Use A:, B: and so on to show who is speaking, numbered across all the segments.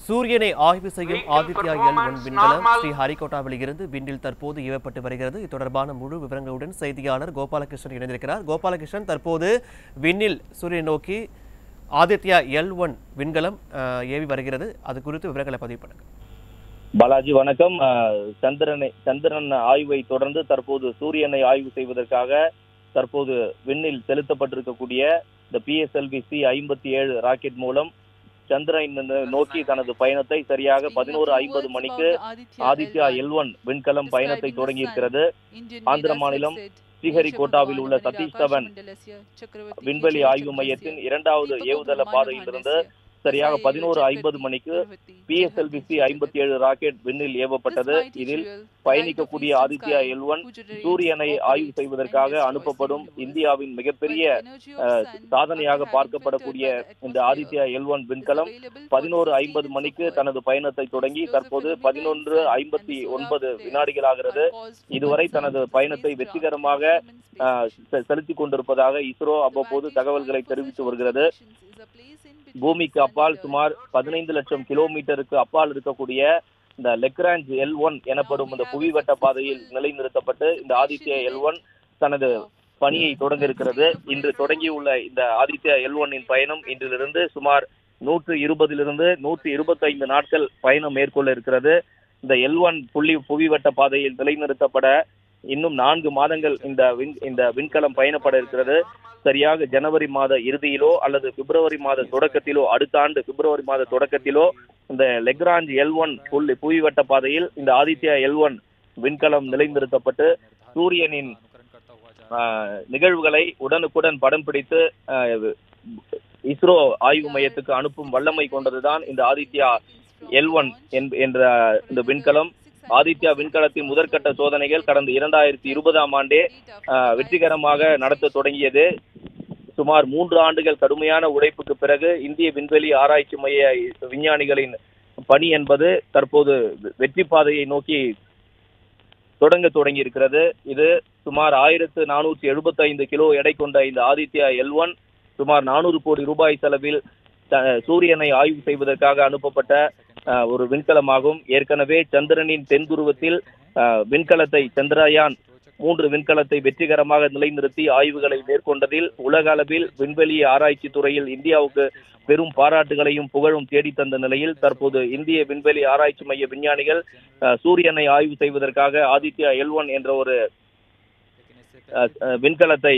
A: சூரியனை ஆய்வு செய்யும் ஆதித்யா எல் ஒன் விண்கலம் ஸ்ரீ ஹரிகோட்டாவில் இருந்து விண்ணில் தற்போது ஏவப்பட்டு வருகிறது இது தொடர்பான முழு விவரங்களுடன் செய்தியாளர் கோபாலகிருஷ்ணன் இணைந்திருக்கிறார் கோபாலகிருஷ்ணன் தற்போது விண்ணில் சூரியனை நோக்கி ஆதித்யா எல் ஒன் விண்கலம் அஹ், ஏவி வருகிறது அது குறித்து விவரங்களை பதிவு பண்ணுங்க
B: பாலாஜி வணக்கம் அஹ், சந்திரனை சந்திரன் ஆய்வை தொடர்ந்து தற்போது சூரியனை ஆய்வு செய்வதற்காக தற்போது விண்ணில் செலுத்தப்பட்டிருக்கக்கூடிய இந்த பிஎஸ்எல்வி சி ஐம்பத்தி ஏழு ராக்கெட் மூலம் சந்திரனை நோக்கி தனது பயணத்தை சரியாக பதினோரு ஐம்பது மணிக்கு ஆதித்யா எல் ஒன் விண்கலம் பயணத்தை தொடங்கி இருக்கிறது ஆந்திர மாநிலம் ஸ்ரீஹரிகோட்டாவில் உள்ள சதீஷ் தவன் விண்வெளி ஆய்வு மையத்தின் இரண்டாவது ஏவுதள பாதையிலிருந்து சரியாக பதினோரு ஐம்பது மணிக்கு பிஎஸ்எல்வி சி ஐம்பத்தி ஏழு ராக்கெட் விண்ணில் ஏவப்பட்டது இதில் பயணிக்கக்கூடிய ஆதித்யா எல் ஒன் சூரியனை ஆய்வு செய்வதற்காக அனுப்பப்படும் இந்தியாவின் மிகப்பெரிய அஹ், சாதனையாக பார்க்கப்படக்கூடிய இந்த ஆதித்யா எல் ஒன் விண்கலம் பதினோரு ஐம்பது மணிக்கு தனது பயணத்தை தொடங்கி தற்போது பதினொன்று ஐம்பத்தி ஒன்பது வினாடிகளாகிறது இதுவரை தனது பயணத்தை வெற்றிகரமாக அஹ், செ- செலுத்திக் கொண்டிருப்பதாக இஸ்ரோ அவ்வப்போது தகவல்களை தெரிவித்து வருகிறது பூமிக்கு அப்பால் சுமார் பதினைந்து லட்சம் கிலோமீட்டருக்கு அப்பால் இருக்கக்கூடிய இந்த லெக்ராஞ்ச் எல் ஒன் எனப்படும் இந்த புவிவட்ட பாதையில் நிலைநிறுத்தப்பட்டு இந்த ஆதித்யா எல் ஒன் தனது பணியை தொடங்க இருக்கிறது இன்று தொடங்கியுள்ள இந்த ஆதித்யா எல் ஒன்னின் பயணம் இன்றிலிருந்து சுமார் நூற்று இருபதிலிருந்து நூற்று இருபத்தைந்து நாட்கள் பயணம் மேற்கொள்ள இருக்கிறது இந்த எல் ஒன் புள்ளி புவிவட்ட பாதையில் நிலைநிறுத்தப்பட இன்னும் நான்கு மாதங்கள் இந்த விண் இந்த விண்கலம் பயணப்பட இருக்கிறது சரியாக ஜனவரி மாத இறுதியிலோ அல்லது பிப்ரவரி மாத தொடக்கத்திலோ அடுத்த ஆண்டு பிப்ரவரி மாத தொடக்கத்திலோ இந்த லெக்ராஞ்ச் எல் ஒன் புள்ளி புவிவட்ட பாதையில் இந்த ஆதித்யா எல் ஒன் விண்கலம் நிலைநிறுத்தப்பட்டு சூரியனின் ஆஹ், நிகழ்வுகளை உடனுக்குடன் படம் பிடித்து ஆஹ், இஸ்ரோ ஆய்வு மையத்துக்கு அனுப்பும் வல்லமை கொண்டதுதான் இந்த ஆதித்யா எல் ஒன் என்ற இந்த விண்கலம் ஆதித்யா விண்கலத்தின் முதற்கட்ட சோதனைகள் கடந்த இரண்டாயிரத்தி இருபதாம் ஆண்டே ஆஹ், வெற்றிகரமாக நடத்த தொடங்கியது சுமார் மூன்று ஆண்டுகள் கடுமையான உழைப்புக்கு பிறகு இந்திய விண்வெளி ஆராய்ச்சி மைய விஞ்ஞானிகளின் பணி என்பது தற்போது வெற்றி பாதையை நோக்கி தொடங்க தொடங்கி இருக்கிறது இது சுமார் ஆயிரத்து நானூற்றி எழுபத்தைந்து கிலோ எடை கொண்ட இந்த ஆதித்யா எல் ஒன் சுமார் நானூறு கோடி ரூபாய் செலவில் த- சூரியனை ஆய்வு செய்வதற்காக அனுப்பப்பட்ட அஹ், ஒரு விண்கலமாகும் ஏற்கனவே சந்திரனின் தென்துருவத்தில் அஹ், விண்கலத்தை சந்திரயான் மூன்று விண்கலத்தை வெற்றிகரமாக நிலைநிறுத்தி ஆய்வுகளை மேற்கொண்டதில் உலக அளவில் விண்வெளி ஆராய்ச்சி துறையில் இந்தியாவுக்கு பெரும் பாராட்டுகளையும் புகழும் தேடி தந்த நிலையில் தற்போது இந்திய விண்வெளி ஆராய்ச்சி மைய விஞ்ஞானிகள் அஹ், சூரியனை ஆய்வு செய்வதற்காக ஆதித்யா எல் ஒன் என்ற ஒரு அஹ், அஹ், விண்கலத்தை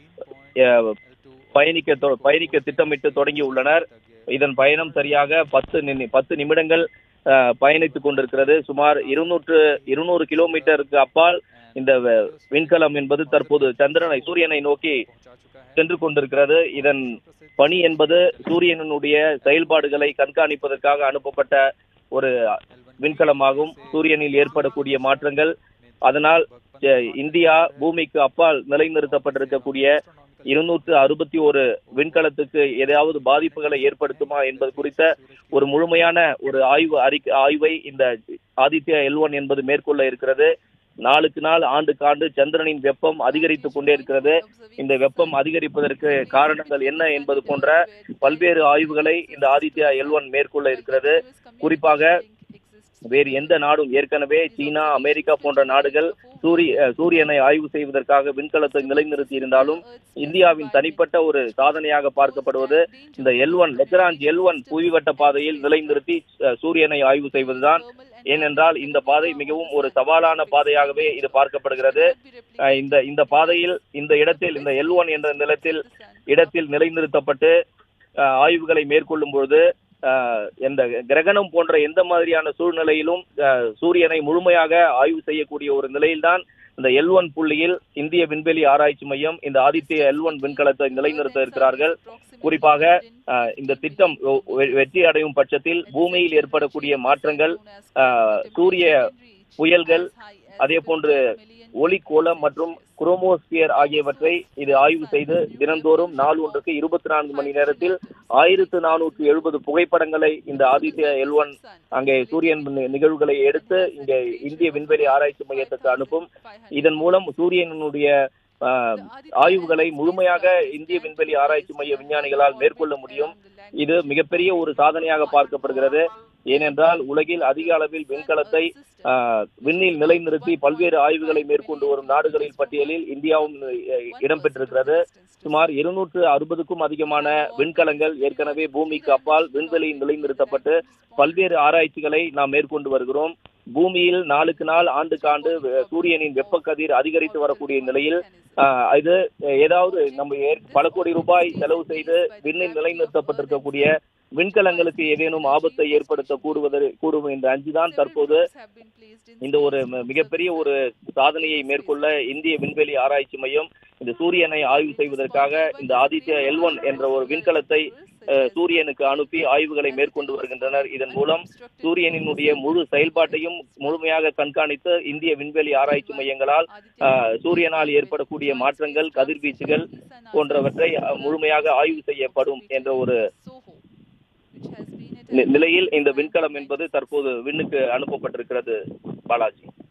B: அஹ், பயணிக்க தொ- பயணிக்க திட்டமிட்டு தொடங்கி உள்ளனர் இதன் பயணம் சரியாக பத்து நி- பத்து நிமிடங்கள் அஹ், பயணித்துக் கொண்டிருக்கிறது சுமார் இருநூற்று இருநூறு கிலோமீட்டருக்கு அப்பால் இந்த வ- விண்கலம் என்பது தற்போது சந்திரனை சூரியனை நோக்கி சென்று கொண்டிருக்கிறது இதன் பணி என்பது சூரியனுடைய செயல்பாடுகளை கண்காணிப்பதற்காக அனுப்பப்பட்ட ஒரு விண்கலமாகும் சூரியனில் ஏற்படக்கூடிய மாற்றங்கள் அதனால் அஹ், இந்தியா பூமிக்கு அப்பால் நிலைநிறுத்தப்பட்டிருக்கக்கூடிய இருநூற்று அறுபத்தி ஒரு விண்கலத்துக்கு ஏதாவது பாதிப்புகளை ஏற்படுத்துமா என்பது குறித்த ஒரு முழுமையான ஒரு ஆய்வு அறிக்கை ஆய்வை இந்த ஆதித்யா எல் ஒன் என்பது மேற்கொள்ள இருக்கிறது நாளுக்கு நாள் ஆண்டுக்கு ஆண்டு சந்திரனின் வெப்பம் அதிகரித்துக் கொண்டே இருக்கிறது இந்த வெப்பம் அதிகரிப்பதற்கு காரணங்கள் என்ன என்பது போன்ற பல்வேறு ஆய்வுகளை இந்த ஆதித்யா எல் ஒன் மேற்கொள்ள இருக்கிறது குறிப்பாக வேறு எந்த நாடும் ஏற்கனவே சீனா அமெரிக்கா போன்ற நாடுகள் சூரிய அஹ், சூரியனை ஆய்வு செய்வதற்காக விண்கலத்தை நிலைநிறுத்தி இருந்தாலும் இந்தியாவின் தனிப்பட்ட ஒரு சாதனையாக பார்க்கப்படுவது இந்த L one Lagrange L one புவிவட்ட பாதையில் நிலைநிறுத்தி அஹ், சூரியனை ஆய்வு செய்வதுதான் ஏனென்றால் இந்த பாதை மிகவும் ஒரு சவாலான பாதையாகவே இது பார்க்கப்படுகிறது அஹ், இந்த இந்த பாதையில் இந்த இடத்தில் இந்த எல் ஒன் என்ற நிலத்தில் இடத்தில் நிலைநிறுத்தப்பட்டு அஹ், ஆய்வுகளை மேற்கொள்ளும் பொழுது அஹ், இந்த கிரகணம் போன்ற எந்த மாதிரியான சூழ்நிலையிலும் அஹ், சூரியனை முழுமையாக ஆய்வு செய்யக்கூடிய ஒரு நிலையில்தான் இந்த எல் ஒன் புள்ளியில் இந்திய விண்வெளி ஆராய்ச்சி மையம் இந்த ஆதித்ய எல் ஒன் விண்கலத்தை நிலைநிறுத்த இருக்கிறார்கள் குறிப்பாக அஹ், இந்த திட்டம் வெ- வெ- வெற்றி அடையும் பட்சத்தில் பூமியில் ஏற்படக்கூடிய மாற்றங்கள் அஹ், சூரிய புயல்கள் அதே போன்று ஒளிக்கோளம் மற்றும் குரோமோஸ்பியர் ஆகியவற்றை இது ஆய்வு செய்து தினந்தோறும் நாள் ஒன்றுக்கு இருபத்தி நான்கு மணி நேரத்தில் ஆயிரத்து நானூற்று எழுபது புகைப்படங்களை இந்த ஆதித்ய எல் ஒன் அங்கே சூரியன் நி- நிகழ்வுகளை எடுத்து இங்கே இந்திய விண்வெளி ஆராய்ச்சி மையத்துக்கு அனுப்பும் இதன் மூலம் சூரியனுடைய ஆஹ், ஆய்வுகளை முழுமையாக இந்திய விண்வெளி ஆராய்ச்சி மைய விஞ்ஞானிகளால் மேற்கொள்ள முடியும் இது மிகப்பெரிய ஒரு சாதனையாக பார்க்கப்படுகிறது ஏனென்றால் உலகில் அதிக அளவில் விண்கலத்தை ஆஹ், விண்ணில் நிலைநிறுத்தி பல்வேறு ஆய்வுகளை மேற்கொண்டு வரும் நாடுகளில் பட்டியலில் இந்தியாவும் அஹ், இடம்பெற்றிருக்கிறது சுமார் இருநூற்று அறுபதுக்கும் அதிகமான விண்கலங்கள் ஏற்கனவே பூமிக்கு அப்பால் விண்வெளியில் நிலைநிறுத்தப்பட்டு பல்வேறு ஆராய்ச்சிகளை நாம் மேற்கொண்டு வருகிறோம் பூமியில் நாளுக்கு நாள் ஆண்டுக்கு ஆண்டு அஹ், சூரியனின் வெப்பக்கதிர் அதிகரித்து வரக்கூடிய நிலையில் ஆஹ், இது ஏதாவது நம்ம ஏற்- பல கோடி ரூபாய் செலவு செய்து விண்ணில் நிலைநிறுத்தப்பட்டிருக்கக்கூடிய விண்கலங்களுக்கு ஏதேனும் ஆபத்தை ஏற்படுத்த கூடுவதை கூடும் என்ற அஞ்சுதான் தற்போது இந்த ஒரு ம- மிகப்பெரிய ஒரு சாதனையை மேற்கொள்ள இந்திய விண்வெளி ஆராய்ச்சி மையம் இந்த சூரியனை ஆய்வு செய்வதற்காக இந்த ஆதித்யா எல் ஒன் என்ற ஒரு விண்கலத்தை அஹ், சூரியனுக்கு அனுப்பி ஆய்வுகளை மேற்கொண்டு வருகின்றனர் இதன் மூலம் சூரியனினுடைய முழு செயல்பாட்டையும் முழுமையாக கண்காணித்து இந்திய விண்வெளி ஆராய்ச்சி மையங்களால் அஹ், சூரியனால் ஏற்படக்கூடிய மாற்றங்கள் கதிர்வீச்சுகள் போன்றவற்றை அஹ், முழுமையாக ஆய்வு செய்யப்படும் என்ற ஒரு நி- நிலையில் இந்த விண்கலம் என்பது தற்போது விண்ணுக்கு அனுப்பப்பட்டிருக்கிறது பாலாஜி